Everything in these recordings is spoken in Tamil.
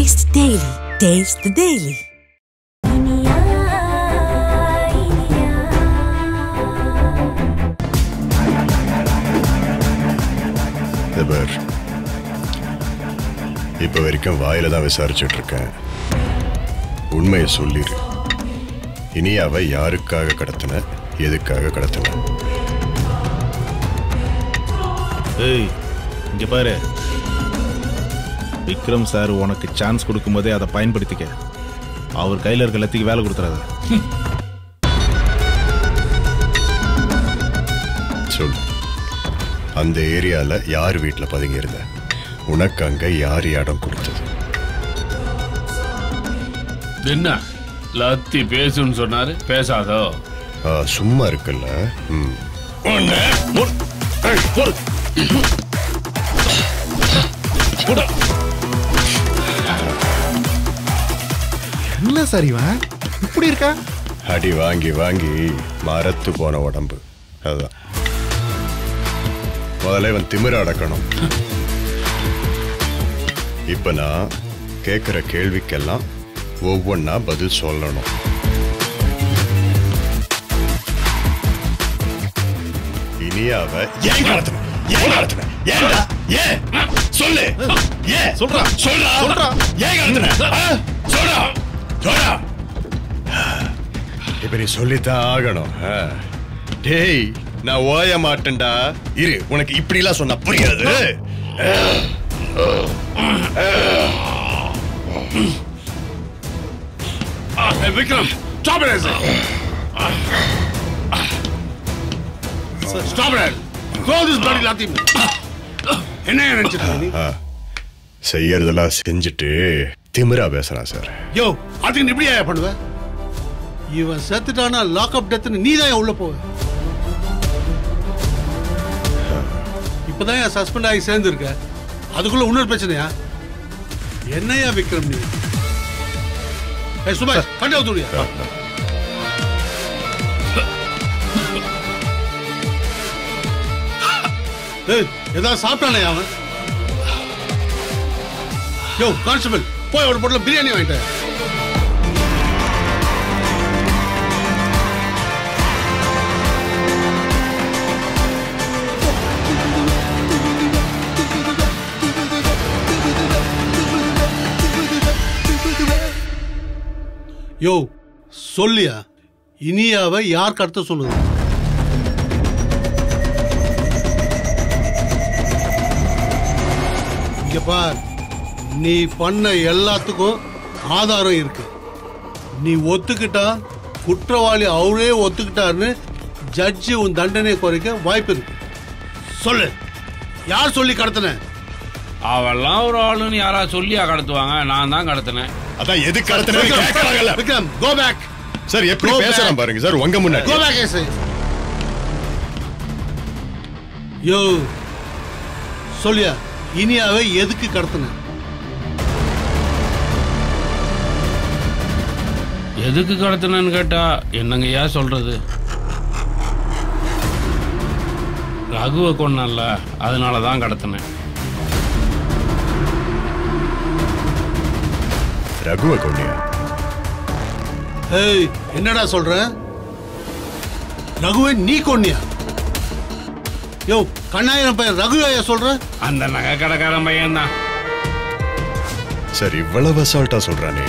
Taste the Daily. Taste the Daily. இது பார் இப்ப வரைக்கும் வாயில தான் விசாரிச்சுட்டு இருக்கேன் உண்மையை சொல்லிடு இனியாவை யாருக்காக கடத்தின எதுக்காக கடத்தின ஏய் இங்க பாரு விக்ரம் சார் உனக்கு சான்ஸ் கொடுக்கும்போதே அதை பயன்படுத்திக்க அவர் கையில் இருக்க எல்லாத்துக்கும் வேலை கொடுத்துறாரு சொல் அந்த ஏரியால யார் வீட்டுல பதுங்கி இருந்த உனக்கு அங்க யார் இடம் கொடுத்தது என்ன லத்தி பேசுன்னு சொன்னாரு பேசாதோ ஆ, சும்மா இருக்குல்ல ம் என்ன சார் இவன் இப்படி இருக்கா அடி வாங்கி வாங்கி மரத்து போன உடம்பு அதுதான் முதல்ல இவன் திமிர அடக்கணும் இப்ப நான் கேட்கிற கேள்விக்கெல்லாம் ஒவ்வொன்னா பதில் சொல்லணும் இனியாவ ஏன் கடத்தின ஏன் கடத்தின ஏன்டா ஏன் சொல்லு ஏன் சொல்றா. சொல்றா சொல்றா. ஏன் கடத்தின ஆ? சொல்றா சொல்றா இப்ப நீ சொல்லித்தான் ஆகணும் ஆ. டேய் நான் ஓய மாட்டேன்டா இரு உனக்கு இப்படி எல்லாம் சொன்னா புரியாது Hey, Vikram, stop it, I say. Stop it. Throw this bloody lathi. என்ன நினைச்சிட்டு நீ செய்யறதெல்லாம் செஞ்சுட்டு திமிரா பேசுறான் சார் யோ அதுக்கு நீ இப்படியா பண்ணுவ இவன் செத்துட்டானா லாக்அப் டெத்னு நீ தான் உள்ள போவ இப்பதான் என் சஸ்பெண்ட் ஆகி சேர்ந்துருக்க அதுக்குள்ள இன்னொரு பிரச்சனையா என்னையா விக்ரம் நீ ஏய் சுபாஷ் கண்ட ஊத்துடியா ஏய் ஏதாவது சாப்பிட்டானே அவன் யோ கான்ஸ்டபிள் போய் ஒரு பொருள் பிரியாணி வாங்கிட்டேன் யோ சொல்லியா இனியாவை யார் கடத்த சொல்லுது இங்க பார் நீ பண்ண எல்லாத்துக்கும் ஆதாரம் இருக்கு நீ ஒத்துக்கிட்டா குற்றவாளி அவரே ஒத்துக்கிட்டாருன்னு ஜட்ஜி உன் தண்டனை குறைக்க வாய்ப்பு இருக்கு சொல்லு யார் சொல்லி கடத்தின அவெல்லாம் ஒரு ஆளுன்னு யாரா சொல்லியா கடத்துவாங்க நான் தான் கடத்தினேன் அதான் எது கடத்தின கேட்கறாங்கல்ல விக்ரம் கோ பேக் சார் எப்படி Go பேசுறான் back. பாருங்க சார் உங்க முன்னாடி கோ பேக் ஏசை யோ சொல்லியா இனியாவை எதுக்கு கடத்தின எதுக்கு கடத்தினேன்னு கேட்டா என்னங்கய்யா சொல்றது ரகுவை கொன்னல்ல அதனால தான் கடத்தினேன் ரகுவ கொண்டியா ஏய் என்னடா சொல்ற ரகுவை நீ கொன்னியா யோ கண்ணாயிரம் பையன் ரகுவையா சொல்ற அந்த நகை கடைக்காரன் பையன் தான் சார் இவ்வளவு அசால்ட்டா சொல்றானே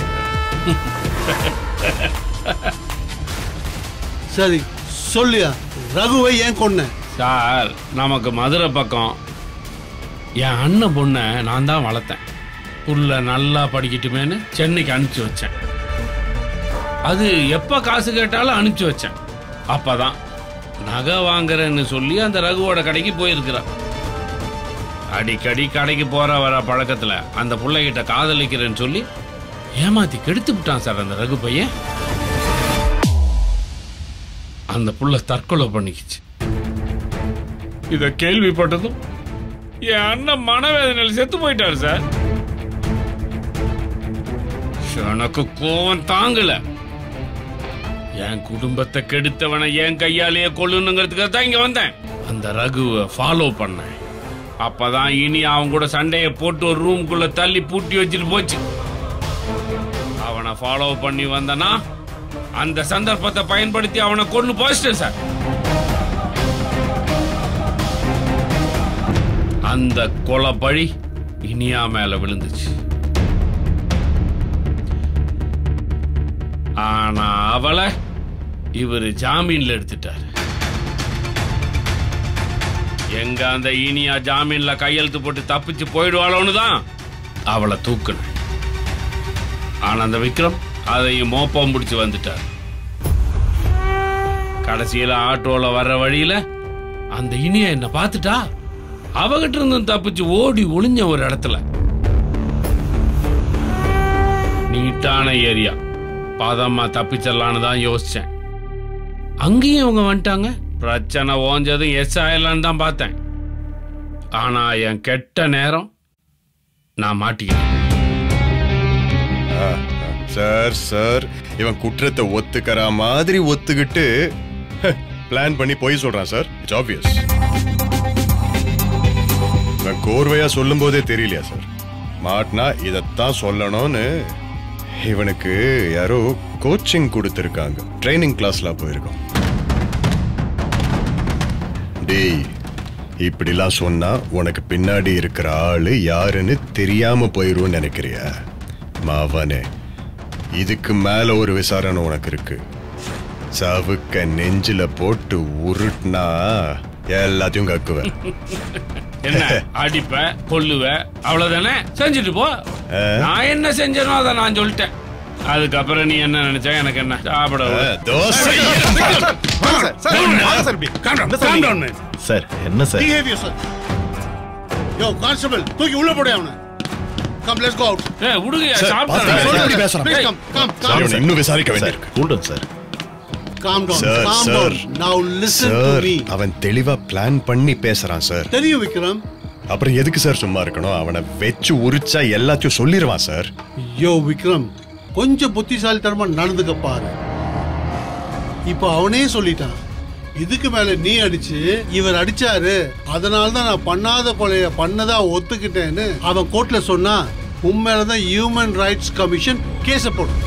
சரி சொல்லியா ரகுவை ஏன் கொன்ன சார் நமக்கு மதுரை பக்கம் என் அண்ணன் பொண்ணை நான் தான் வளர்த்தேன் புள்ள நல்லா படிக்கட்டுமேன்னு சென்னைக்கு அனுப்பிச்சு வச்சேன் அது எப்போ காசு கேட்டாலும் அனுப்பிச்சு வச்சேன் அப்பதான் நகை வாங்குறேன்னு சொல்லி அந்த ரகுவோட கடைக்கு போயிருக்கிறான் அடிக்கடி கடைக்கு போற வர பழக்கத்துல அந்த பிள்ளைகிட்ட காதலிக்கிறேன்னு சொல்லி ஏமாத்தி கெடுத்து விட்டான் சார் அந்த ரகு பையன் அந்த புள்ள தற்கொலை பண்ணிக்கிச்சு இத கேள்விப்பட்டதும் என் அண்ணன் மனவேதனையில் செத்து போயிட்டார் சார் எனக்கு கோவம் தாங்கல என் குடும்பத்தை கெடுத்தவனை என் கையாலேயே கொல்லணுங்கிறதுக்காக தான் இங்க வந்தேன் அந்த ரகுவை ஃபாலோ பண்ணேன் அப்பதான் இனி அவன் கூட சண்டையை போட்டு ஒரு ரூம்குள்ள தள்ளி பூட்டி வச்சுட்டு போச்சு அவனை ஃபாலோ பண்ணி வந்தனா அந்த சந்தர்ப்பத்தை பயன்படுத்தி அவனை கொண்டு போச்சிட்டேன் சார் அந்த கொலை பழி இனியா மேல விழுந்துச்சு ஆனா அவளை இவர் ஜாமீன்ல எடுத்துட்டாரு எங்க அந்த இனியா ஜாமீன்ல கையெழுத்து போட்டு தப்பிச்சு போயிடுவாளோன்னு தான் அவளை தூக்குனேன் ஆனா அந்த விக்ரம் அதையும் மோப்பம் பிடிச்சு வந்துட்டார் கடைசியில ஆட்டோல வர்ற வழியில அந்த இனியா என்ன பார்த்துட்டா அவகிட்ட இருந்தும் தப்பிச்சு ஓடி ஒளிஞ்ச ஒரு இடத்துல நீட்டான ஏரியா பதமா தப்பிச்சிடலான்னு தான் யோசிச்சேன் அங்கேயும் அவங்க வந்துட்டாங்க பிரச்சனை ஓஞ்சதும் எஸ் ஆயிடலான்னு தான் பார்த்தேன் ஆனா என் கெட்ட நேரம் நான் மாட்டிக்கிறேன் ஆ, ஆ. சார் சார் இவன் குற்றத்தை ஒத்துக்கிற மாதிரி ஒத்துக்கிட்டு பிளான் பண்ணி போய் சொல்றான் சார் இட்ஸ் ஆப்வியஸ் இவன் கோர்வையா சொல்லும் போதே தெரியலையா சார் மாட்டினா இதைத்தான் சொல்லணும்னு இவனுக்கு யாரோ கோச்சிங் கொடுத்துருக்காங்க ட்ரைனிங் கிளாஸ்லாம் போயிருக்கோம் டேய் இப்படிலாம் சொன்னா உனக்கு பின்னாடி இருக்கிற ஆளு யாருன்னு தெரியாம போயிரும்னு நினைக்கிறியா மாவனே இதுக்கு மேல ஒரு விசாரணை உனக்கு இருக்கு சவுக்க நெஞ்சில போட்டு உருட்டுனா எல்லாத்தையும் கக்குவேன் என்ன அடிப்ப கொல்லுவ அவ்வளவுதானே செஞ்சுட்டு போ நான் என்ன செஞ்சனோ அதை நான் சொல்லிட்டேன் அதுக்கப்புறம் நீ என்ன நினைச்சா எனக்கு என்ன சாப்பிட விடு. தோசை சார் என்ன sir Behave yourself. Yo, constable, தூக்கி உள்ள போடு அவனை. Come, let's go out. ஏய், விடுங்கய்யா, சார், சாப்பிட்டேன். பாத்தீங்களா, எப்படி பேசுறான்? Please come, come, sir, come. இவனை இன்னும் விசாரிக்க சார் வேண்டியிருக்கு cool down sir Calm down, sir calm sir down. Now listen to sir me. அவன் தெளிவா பிளான் பண்ணி பேசுறான் சார் தெரியும் விக்ரம் அப்புறம் எதுக்கு சார் சும்மா இருக்கணும் அவனை வெச்சு உரிச்சா எல்லாத்தையும் சொல்லிடுவான் சார் யோ விக்ரம் கொஞ்சம் புத்திசாலித்தனமா நடந்துக்க பாரு இப்போ அவனே சொல்லிட்டான் இதுக்கு மேல நீ அடிச்சு இவர் அடிச்சாரு அதனால தான் நான் பண்ணாத கொலைய பண்ணதா ஒத்துக்கிட்டேன்னு அவன் கோர்ட்ல சொன்னா உன் மேலதான் ஹியூமன் ரைட்ஸ் கமிஷன் கேஸ போடும்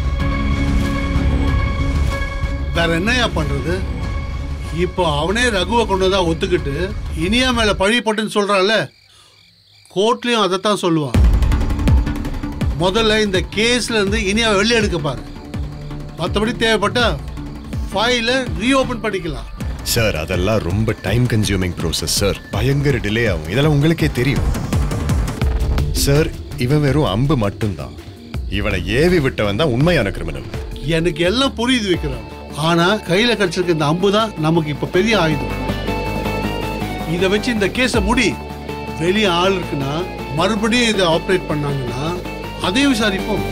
வேற என்னையா பண்றது இப்போ அவனே ரகுவை கொண்டதா ஒத்துக்கிட்டு இனியா மேல பழி போட்டுன்னு சொல்றான்ல கோர்ட்லயும் அதைத்தான் சொல்லுவான் முதல்ல இந்த கேஸ்ல இருந்து இனியா வெளியே எடுக்க பாரு மற்றபடி தேவைப்பட்டா ஃபைலை ரீஓபன் பண்ணிக்கலாம் சார் அதெல்லாம் ரொம்ப டைம் கன்சியூமிங் ப்ரோசஸ் சார் பயங்கர டிலே ஆகும் இதெல்லாம் உங்களுக்கே தெரியும் சார் இவன் வெறும் அம்பு மட்டும்தான் இவனை ஏவி விட்டவன் தான் உண்மையான கிரிமினல் எனக்கு எல்லாம் புரியுது வைக்கிறோம் ஆனா கையில கிடைச்சிருக்க இந்த அம்பு தான் நமக்கு இப்ப பெரிய ஆயுதம் இதை வச்சு இந்த கேஸை முடி வெளியே ஆள் இருக்குன்னா மறுபடியும் இதை ஆப்ரேட் பண்ணாங்கன்னா அதையும் விசாரிப்போம்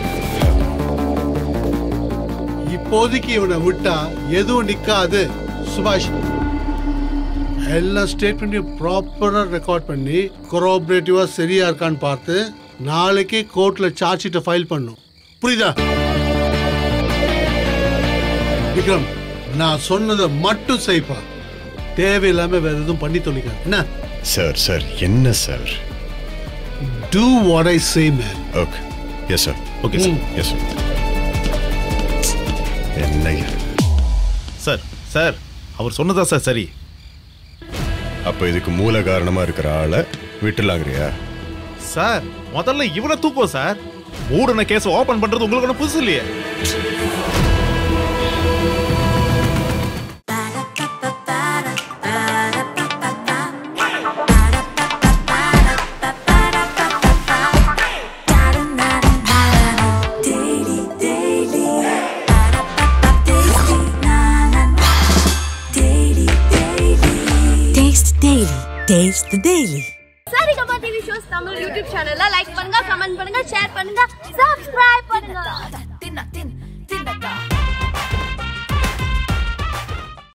இப்போதைக்கு இவனை விட்டா எதுவும் நிக்காது சுபாஷ் எல்லா ஸ்டேட்மெண்ட்டையும் ப்ராப்பரா ரெக்கார்ட் பண்ணி கொரோபரேட்டிவா சரியா இருக்கான்னு பார்த்து நாளைக்கே கோர்ட்ல சார்ஜ் ஷீட்டை ஃபைல் பண்ணும் புரியுதா விக்ரம் நான் சொன்னதை மட்டும் செய்ப்பா தேவையில்லாம வேற எதுவும் பண்ணி தொலைக்காது என்ன சார் சார் என்ன sir do what I say man okay yes sir okay sir yes sir என்ன இது? சார் சார் அவர் சொன்னதா சார் சரி அப்ப இதுக்கு மூல காரணமா இருக்கிற ஆளை விட்டுலாங்கிறியா சார் முதல்ல இவனை தூக்குவோம் சார் மூடன கேஸ் ஓபன் பண்றது உங்களுக்கு ஒன்றும் புதுசு இல்லையே Taste Daily. Taste the Daily. Saregama TV shows Tamil YouTube சேனல்ல லைக் பண்ணுங்க கமெண்ட் பண்ணுங்க ஷேர் பண்ணுங்க சப்ஸ்கிரைப் பண்ணுங்க